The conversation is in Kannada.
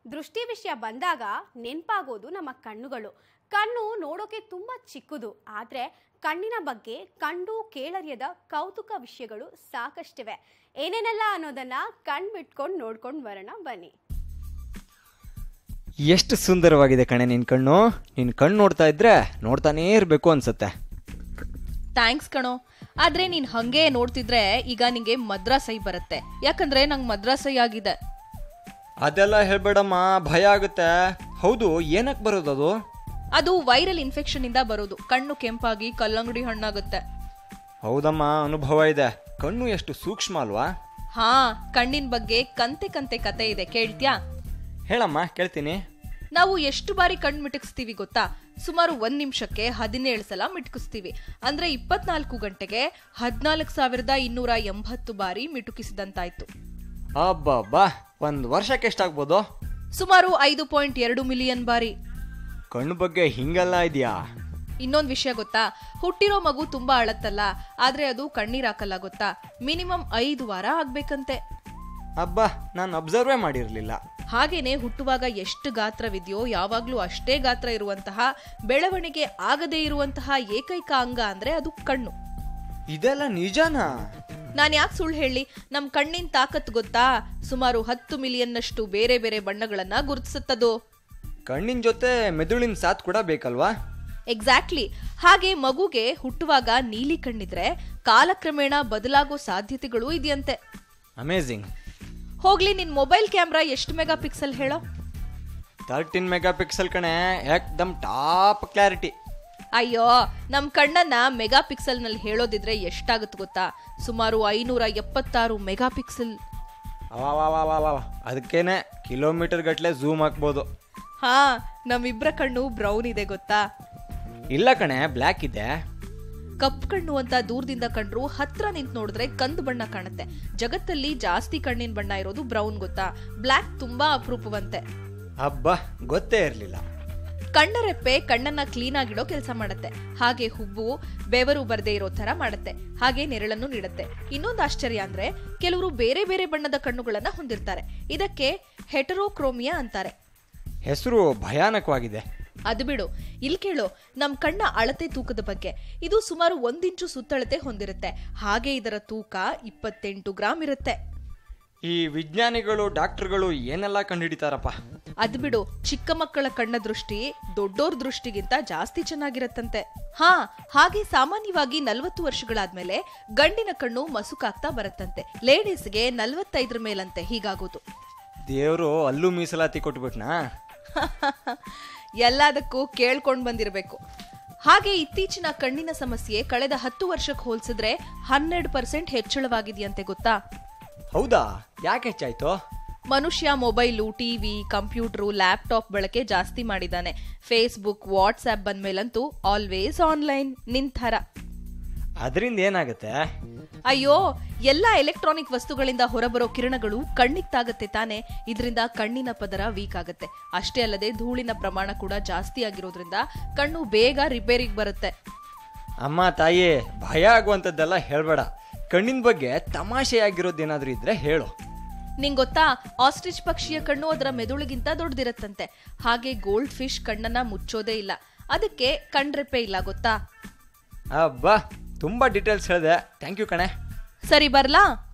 ದೃಷ್ಟಿ ವಿಷಯ ಬಂದಾಗ ನೆನಪಾಗೋದು ನಮ್ಮ ಕಣ್ಣುಗಳು ಕಣ್ಣು ನೋಡೋಕೆ ತುಂಬ ಚಿಕ್ಕದು ಆದರೆ ಕಣ್ಣಿನ ಬಗ್ಗೆ ಕಂಡು ಕೇಳರಿಯದ ಕೌತುಕ ವಿಷಯಗಳು ಸಾಕಷ್ಟಿವೆ ಏನೇನೆಲ್ಲ ಅನ್ನೋದನ್ನ ಕಣ್ ಬಿಟ್ಕೊಂಡು ನೋಡ್ಕೊಂಡು ಬರೋಣ ಬನ್ನಿ ಎಷ್ಟು ಸುಂದರವಾಗಿದೆ ಕಣೆ ನಿನ್ ಕಣ್ಣು ನಿನ್ ಕಣ್ಣು ನೋಡ್ತಾ ಇದ್ರೆ ನೋಡ್ತಾನೇ ಇರಬೇಕು ಅನ್ಸುತ್ತೆ ಥ್ಯಾಂಕ್ಸ್ ಕಣೋ ಆದ್ರೆ ನೀನ್ ಹಂಗೆ ನೋಡ್ತಿದ್ರೆ ಈಗ ನಿಂಗೆ ಮದ್ರಾಸೈ ಬರುತ್ತೆ ಯಾಕಂದ್ರೆ ನಂಗೆ ಮದ್ರಾಸೈ ಆಗಿದೆ ಅದೆಲ್ಲ ಹೇಳ್ಬೇಡಮ್ಮ ಭಯ ಆಗುತ್ತೆ ಹೌದು ಏನಕ್ಕೆ ಬರೋದದು ಅದು ವೈರಲ್ ಇನ್ಫೆಕ್ಷನ್ ಇಂದ ಬರೋದು ಕಣ್ಣು ಕೆಂಪಾಗಿ ಕಲ್ಲಂಗಡಿ ಹಣ್ಣಾಗುತ್ತೆ ಹೌದಮ್ಮ ಅನುಭವ ಇದೆ ಕಣ್ಣು ಎಷ್ಟು ಸೂಕ್ಷ್ಮ ಅಲ್ವಾ ಹಾ ಕಣ್ಣಿನ ಬಗ್ಗೆ ಕಂತೆ ಕಂತೆ ಕತೆ ಇದೆ ಕೇಳ್ತ್ಯಾ ಹೇಳಮ್ಮ ಕೇಳ್ತೀನಿ ನಾವು ಎಷ್ಟು ಬಾರಿ ಕಣ್ಣು ಮಿಟುಕಿಸ್ತೀವಿ ಗೊತ್ತಾ ಸುಮಾರು ಒಂದ್ ನಿಮಿಷಕ್ಕೆ ಹದಿನೇಳು ಸಲ ಮಿಟುಕಿಸ್ತೀವಿ ಅಂದ್ರೆ ಇಪ್ಪತ್ನಾಲ್ಕು ಗಂಟೆಗೆ ಹದಿನಾಲ್ಕು ಸಾವಿರದ ಇನ್ನೂರ ಎಂಬತ್ತು ಬಾರಿ ಮಿಟುಕಿಸಿದಂತಾಯ್ತು ಅಬ್ಬಬ್ಬಾ ಒಂದು ವರ್ಷಕ್ಕೆ ಎಷ್ಟಾಗ್ಬೋದು ಸುಮಾರು ಐದು ಪಾಯಿಂಟ್ ಎರಡು ಮಿಲಿಯನ್ ಬಾರಿ ಕಣ್ಣು ಬಗ್ಗೆ ಹಿಂಗೆಲ್ಲ ಇದೆಯಾ ಇನ್ನೊಂದ್ ವಿಷಯ ಗೊತ್ತಾ ಹುಟ್ಟಿರೋ ಮಗು ತುಂಬಾ ಅಳತ್ತಲ್ಲ ಆದ್ರೆ ಅದು ಕಣ್ಣೀರ್ ಹಾಕಲ್ಲ ಗೊತ್ತಾ ಮಿನಿಮಮ್ ಐದು ವಾರ ಆಗ್ಬೇಕಂತೆ ಅಬ್ಬಾ ನಾನು ಅಬ್ಸರ್ವೇ ಮಾಡಿರಲಿಲ್ಲ ಹಾಗೇನೆ ಹುಟ್ಟುವಾಗ ಎಷ್ಟು ಗಾತ್ರವಿದೆಯೋ ಯಾವಾಗ್ಲೂ ಅಷ್ಟೇ ಗಾತ್ರ ಇರುವಂತಹ ಬೆಳವಣಿಗೆ ಆಗದೇ ಇರುವಂತಹ ಏಕೈಕ ಅಂಗ ಅಂದ್ರೆ ಅದು ಕಣ್ಣು ಇದೆಲ್ಲ ನಿಜನಾ ನಾನ್ ಯಾಕೆ ಸುಳ್ಳು ಹೇಳಿ ನಮ್ ಕಣ್ಣಿನ ತಾಕತ್ ಗೊತ್ತಾ ಸುಮಾರು ಹತ್ತು ಮಿಲಿಯನ್ನಷ್ಟು ಬೇರೆ ಬೇರೆ ಬಣ್ಣಗಳನ್ನ ಗುರುತಿಸುತ್ತದು ಕಣ್ಣಿನ ಜೊತೆ ಮೆದುಳಿನ ಸಾಥ್ ಕೂಡ ಬೇಕಲ್ವಾ ಎಕ್ಸಾಕ್ಟ್ಲಿ ಹಾಗೆ ಮಗುಗೆ ಹುಟ್ಟುವಾಗ ನೀಲಿ ಕಣ್ಣಿದ್ರೆ ಕಾಲಕ್ರಮೇಣ ಬದಲಾಗೋ ಸಾಧ್ಯತೆಗಳು ಇದೆಯಂತೆ ಅಮೇಝಿಂಗ್ ಹೋಗ್ಲಿ ನಿನ್ ಮೊಬೈಲ್ ಕ್ಯಾಮ್ರಾ ಎಷ್ಟು ಮೆಗಾ ಪಿಕ್ಸೆಲ್ ಹೇಳೋ ತರ್ಟೀನ್ ಮೆಗಾ ಪಿಕ್ಸೆಲ್ ಕಣೆ ಏಕ್ದಮ್ ಟಾಪ್ ಕ್ಲಾರಿಟಿ ಅಯ್ಯೋ ನಮ್ ಕಣ್ಣನ್ನ ಮೆಗಾ ಪಿಕ್ಸೆಲ್ ನಲ್ಲಿ ಹೇಳೋದಿದ್ರೆ ಎಷ್ಟಾಗುತ್ತೆ ಗೊತ್ತಾ ಸುಮಾರು ಐನೂರ ಎಪ್ಪತ್ತಾರು ಮೆಗಾ ಪಿಕ್ಸೆಲ್ ಅವ ಅದಕ್ಕೇನೆ ಕಿಲೋಮೀಟರ್ ಗಟ್ಲೆ ಝೂಮ್ ಹಾಕ್ಬೋದು ಹಾ ನಮ್ಮಿಬ್ರ ಕಣ್ಣು ಬ್ರೌನ್ ಇದೆ ಗೊತ್ತಾ ಇಲ್ಲ ಕಣೆ ಬ್ಲ್ಯಾಕ್ ಇದೆ ಕಪ್ಪು ಕಣ್ಣು ಅಂತ ದೂರದಿಂದ ಕಂಡ್ರು ಹತ್ರ ನಿಂತ್ ನೋಡಿದ್ರೆ ಕಂದು ಬಣ್ಣ ಕಾಣುತ್ತೆ ಜಗತ್ತಲ್ಲಿ ಜಾಸ್ತಿ ಕಣ್ಣಿನ ಬಣ್ಣ ಇರೋದು ಬ್ರೌನ್ ಗೊತ್ತಾ ಬ್ಲ್ಯಾಕ್ ತುಂಬಾ ಅಪರೂಪವಂತೆ ಹಬ್ಬ ಗೊತ್ತೇ ಇರಲಿಲ್ಲ ಕಣ್ಣರೆಪ್ಪೆ ಕಣ್ಣನ್ನ ಕ್ಲೀನ್ ಆಗಿಡೋ ಕೆಲಸ ಮಾಡುತ್ತೆ ಹಾಗೆ ಹುಬ್ಬು ಬೆವರು ಬರದೇ ಇರೋ ತರ ಮಾಡುತ್ತೆ ಹಾಗೆ ನೆರಳನ್ನು ನೀಡುತ್ತೆ ಇನ್ನೊಂದು ಆಶ್ಚರ್ಯ ಅಂದ್ರೆ ಕೆಲವರು ಬೇರೆ ಬೇರೆ ಬಣ್ಣದ ಕಣ್ಣುಗಳನ್ನ ಹೊಂದಿರ್ತಾರೆ ಇದಕ್ಕೆ ಹೆಟರೋಕ್ರೋಮಿಯಾ ಅಂತಾರೆ ಹೆಸರು ಭಯಾನಕವಾಗಿದೆ ಅದು ಬಿಡು ಇಲ್ಲಿ ಕೇಳು ನಮ್ ಕಣ್ಣ ಅಳತೆ ತೂಕದ ಬಗ್ಗೆ ಇದು ಸುಮಾರು ಒಂದಿಂಚು ಸುತ್ತಳತೆ ಹೊಂದಿರುತ್ತೆ ಹಾಗೆ ಇದರ ತೂಕ ಇಪ್ಪತ್ತೆಂಟು ಗ್ರಾಮ್ ಇರುತ್ತೆ ಈ ವಿಜ್ಞಾನಿಗಳು ಡಾಕ್ಟರ್ಗಳು ಏನೆಲ್ಲ ಕಂಡುಹಿಡಿತಾರಪ್ಪ ಅದ್ ಬಿಡು ಚಿಕ್ಕ ಮಕ್ಕಳ ಕಣ್ಣ ದೃಷ್ಟಿ ದೊಡ್ಡೋರ್ ದೃಷ್ಟಿಗಿಂತ ಜಾಸ್ತಿ ಚೆನ್ನಾಗಿರತ್ತಂತೆ ಹಾ ಹಾಗೆ ಸಾಮಾನ್ಯವಾಗಿ ನಲ್ವತ್ತು ವರ್ಷಗಳಾದ್ಮೇಲೆ ಗಂಡಿನ ಕಣ್ಣು ಮಸುಕಾಗ್ತಾ ಬರತ್ತಂತೆ ಲೇಡೀಸ್ಗೆ ನಲ್ವತ್ತೈದರ ಮೇಲಂತೆ ಹೀಗಾಗೋದು ದೇವರು ಅಲ್ಲೂ ಮೀಸಲಾತಿ ಕೊಟ್ಬಿಟ್ನಾ ಎಲ್ಲದಕ್ಕೂ ಕೇಳ್ಕೊಂಡ್ ಬಂದಿರಬೇಕು ಹಾಗೆ ಇತ್ತೀಚಿನ ಕಣ್ಣಿನ ಸಮಸ್ಯೆ ಕಳೆದ ಹತ್ತು ವರ್ಷಕ್ಕೆ ಹೋಲಿಸಿದ್ರೆ ಹನ್ನೆರಡು ಪರ್ಸೆಂಟ್ ಹೆಚ್ಚಳವಾಗಿದೆಯಂತೆ ಗೊತ್ತಾ ಹೌದಾ ಯಾಕೆ ಹೆಚ್ಚಾಯ್ತು ಮನುಷ್ಯ ಮೊಬೈಲು ಟಿವಿ ಕಂಪ್ಯೂಟರ್ ಲ್ಯಾಪ್ಟಾಪ್ ಬಳಕೆ ಜಾಸ್ತಿ ಮಾಡಿದಾನೆ ಫೇಸ್ಬುಕ್ ವಾಟ್ಸ್ಆಪ್ ಬಂದ್ಮೇಲಂತೂ ಆಲ್ವೇಸ್ ಆನ್ಲೈನ್ ನಿಂತರ ಅದರಿಂದ ಏನಾಗುತ್ತೆ ಅಯ್ಯೋ ಎಲ್ಲ ಎಲೆಕ್ಟ್ರಾನಿಕ್ ವಸ್ತುಗಳಿಂದ ಹೊರಬರೋ ಕಿರಣಗಳು ಕಣ್ಣಿಗೆ ತಾಗತ್ತೆ ತಾನೆ ಇದರಿಂದ ಕಣ್ಣಿನ ಪದರ ವೀಕ್ ಆಗುತ್ತೆ ಅಷ್ಟೇ ಅಲ್ಲದೆ ಧೂಳಿನ ಪ್ರಮಾಣ ಕೂಡ ಜಾಸ್ತಿ ಆಗಿರೋದ್ರಿಂದ ಕಣ್ಣು ಬೇಗ ರಿಪೇರಿಗೆ ಬರುತ್ತೆ ಅಮ್ಮ ತಾಯಿ ಭಯ ಆಗುವಂಥದ್ದೆಲ್ಲ ಹೇಳ್ಬೇಡ ಕಣ್ಣಿನ ಬಗ್ಗೆ ತಮಾಷೆಯಾಗಿರೋದೇನಾದ್ರೂ ಇದ್ರೆ ಹೇಳು ನಿಂಗ್ ಗೊತ್ತಾ ಆಸ್ಟ್ರಿಚ್ ಪಕ್ಷಿಯ ಕಣ್ಣು ಅದರ ಮೆದುಳಿಗಿಂತ ದೊಡ್ಡದಿರತ್ತಂತೆ ಹಾಗೆ ಗೋಲ್ಡ್ ಫಿಶ್ ಕಣ್ಣನ್ನ ಮುಚ್ಚೋದೇ ಇಲ್ಲ ಅದಕ್ಕೆ ಕಣ್ರೆಪ್ಪೆ ಇಲ್ಲ ಗೊತ್ತಾ ಅಬ್ಬಾ ತುಂಬಾ ಡೀಟೇಲ್ಸ್ ಹೇಳಿದೆ ಥ್ಯಾಂಕ್ ಯು ಕಣೆ ಸರಿ ಬರ್ಲಾ